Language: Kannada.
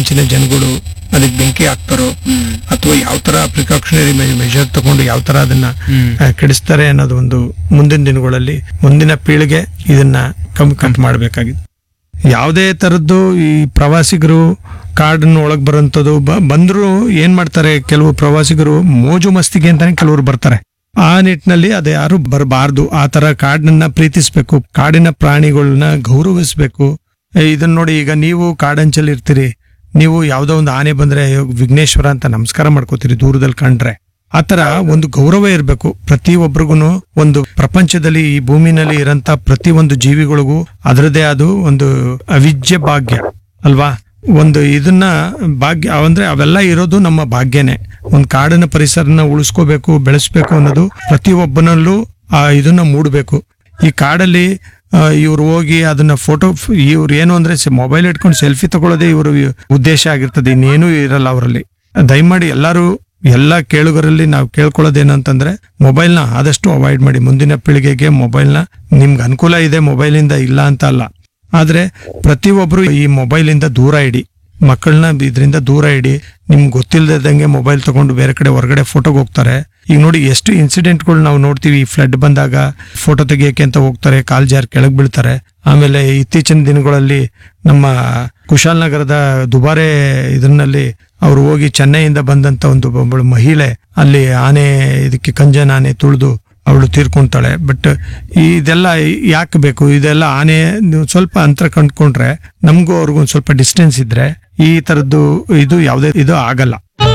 ಊರಂಚಿನ ಜನಗಳು ಅದಕ್ಕೆ ಬೆಂಕಿ ಹಾಕ್ತಾರೋ ಅಥವಾ ಯಾವ ತರ ಪ್ರಿಕಾಷನರಿ ಮೆಷರ್ ತಗೊಂಡು ಯಾವ ತರ ಅದನ್ನ ಆ, ಕೆಡಿಸ್ತಾರೆ ಅನ್ನೋದು ಒಂದು ಮುಂದಿನ ದಿನಗಳಲ್ಲಿ ಮುಂದಿನ ಪೀಳಿಗೆ ಇದನ್ನ ಕಮ್ಮಿ ಕಟ್ ಮಾಡಬೇಕಾಗಿದೆ ಯಾವುದೇ ತರದ್ದು ಈ ಪ್ರವಾಸಿಗರು ಕಾಡನ್ನು ಒಳಗ್ ಬರೋಂಥದ್ದು ಬ- ಬಂದ್ರು ಏನ್ ಮಾಡ್ತಾರೆ ಕೆಲವು ಪ್ರವಾಸಿಗರು ಮೋಜು ಮಸ್ತಿಗೆ ಅಂತಾನೆ ಕೆಲವರು ಬರ್ತಾರೆ ಆ ನಿಟ್ಟಿನಲ್ಲಿ ಅದು ಯಾರು ಬರಬಾರ್ದು ಆ ತರ ಕಾಡನ್ನ ಪ್ರೀತಿಸ್ಬೇಕು ಕಾಡಿನ ಪ್ರಾಣಿಗಳನ್ನ ಗೌರವಿಸ್ಬೇಕು ಏ, ಇದನ್ನ ನೋಡಿ ಈಗ ನೀವು ಕಾಡಂಚಲ್ಲಿ ಇರ್ತೀರಿ ನೀವು ಯಾವ್ದೋ ಒಂದು ಆನೆ ಬಂದ್ರೆ ಅಯ್ಯೋ, ವಿಘ್ನೇಶ್ವರ ಅಂತ ನಮಸ್ಕಾರ ಮಾಡ್ಕೋತೀರಿ ದೂರದಲ್ಲಿ ಕಂಡ್ರೆ ಆತರ ಒಂದು ಗೌರವ ಇರಬೇಕು ಪ್ರತಿ ಒಬ್ರಿಗೂ ಒಂದು ಪ್ರಪಂಚದಲ್ಲಿ ಈ ಭೂಮಿನಲ್ಲಿ ಇರಂತ ಪ್ರತಿ ಒಂದು ಜೀವಿಗಳಿಗೂ ಅದರದೇ ಆದ ಒಂದು ಅವಿಜ್ಯ ಭಾಗ್ಯ ಅಲ್ವಾ ಒಂದು ಇದನ್ನ ಭಾಗ್ಯ ಅಂದ್ರೆ ಅವೆಲ್ಲ ಇರೋದು ನಮ್ಮ ಭಾಗ್ಯನೇ ಒಂದು ಕಾಡಿನ ಪರಿಸರನ ಉಳಿಸ್ಕೋಬೇಕು ಬೆಳೆಸ್ಬೇಕು ಅನ್ನೋದು ಪ್ರತಿ ಒಬ್ಬನಲ್ಲೂ ಆ ಇದನ್ನ ಮೂಡಬೇಕು ಈ ಕಾಡಲ್ಲಿ ಇವ್ರು ಹೋಗಿ ಅದನ್ನ ಫೋಟೋ ಇವ್ರು ಏನು ಅಂದ್ರೆ ಮೊಬೈಲ್ ಇಟ್ಕೊಂಡು ಸೆಲ್ಫಿ ತಗೊಳ್ಳೋದೇ ಇವರು ಉದ್ದೇಶ ಆಗಿರ್ತದೆ ಇನ್ನೇನೂ ಇರಲ್ಲ ಅವರಲ್ಲಿ ದಯಮಾಡಿ ಎಲ್ಲರೂ ಎಲ್ಲ ಕೇಳುಗರಲ್ಲಿ ನಾವು ಕೇಳ್ಕೊಳ್ಳೋದೇನಂತಂದ್ರೆ ಮೊಬೈಲ್ನ ಆದಷ್ಟು ಅವಾಯ್ಡ್ ಮಾಡಿ ಮುಂದಿನ ಪೀಳಿಗೆಗೆ ಮೊಬೈಲ್ನ ನಿಮ್ಗೆ ಅನುಕೂಲ ಇದೆ ಮೊಬೈಲಿಂದ ಇಲ್ಲ ಅಂತ ಅಲ್ಲ ಆದ್ರೆ ಪ್ರತಿಯೊಬ್ರು ಈ ಮೊಬೈಲಿಂದ ದೂರ ಇಡಿ ಮಕ್ಕಳನ್ನ ಇದರಿಂದ ದೂರ ಇಡಿ ನಿಮ್ಗೆ ಗೊತ್ತಿಲ್ಲದಂಗೆ ಮೊಬೈಲ್ ತಗೊಂಡು ಬೇರೆ ಕಡೆ ಹೊರಗಡೆ ಫೋಟೋಗೆ ಹೋಗ್ತಾರೆ ಈಗ ನೋಡಿ ಎಷ್ಟು ಇನ್ಸಿಡೆಂಟ್ಗಳು ನಾವು ನೋಡ್ತೀವಿ ಈ ಫ್ಲಡ್ ಬಂದಾಗ ಫೋಟೋ ತೆಗಿಯಕ್ಕೆ ಅಂತ ಹೋಗ್ತಾರೆ ಕಾಲ್ ಜಾರ್ ಕೆಳಗ್ ಬೀಳ್ತಾರೆ ಆಮೇಲೆ ಇತ್ತೀಚಿನ ದಿನಗಳಲ್ಲಿ ನಮ್ಮ ಕುಶಾಲನಗರದ ದುಬಾರೆ ಇದರಲ್ಲಿ ಅವ್ರು ಹೋಗಿ ಚೆನ್ನೈಯಿಂದ ಬಂದಂತ ಒಂದು ಒಬ್ಬಳು ಮಹಿಳೆ ಅಲ್ಲಿ ಆನೆ ಇದಕ್ಕೆ ಕಂಜನ ಆನೆ ತುಳಿದು ಅವಳು ತೀರ್ಕೊಂತಾಳೆ ಬಟ್ ಇದೆಲ್ಲ ಯಾಕೆ ಬೇಕು ಇದೆಲ್ಲ ಆನೆ ನೀವು ಸ್ವಲ್ಪ ಅಂತರ ಕಂಡ್ಕೊಂಡ್ರೆ ನಮಗೂ ಅವ್ರಿಗೂ ಒಂದ್ ಸ್ವಲ್ಪ ಡಿಸ್ಟೆನ್ಸ್ ಇದ್ರೆ ಈ ತರದ್ದು ಇದು ಯಾವುದೇ ಇದು ಆಗಲ್ಲ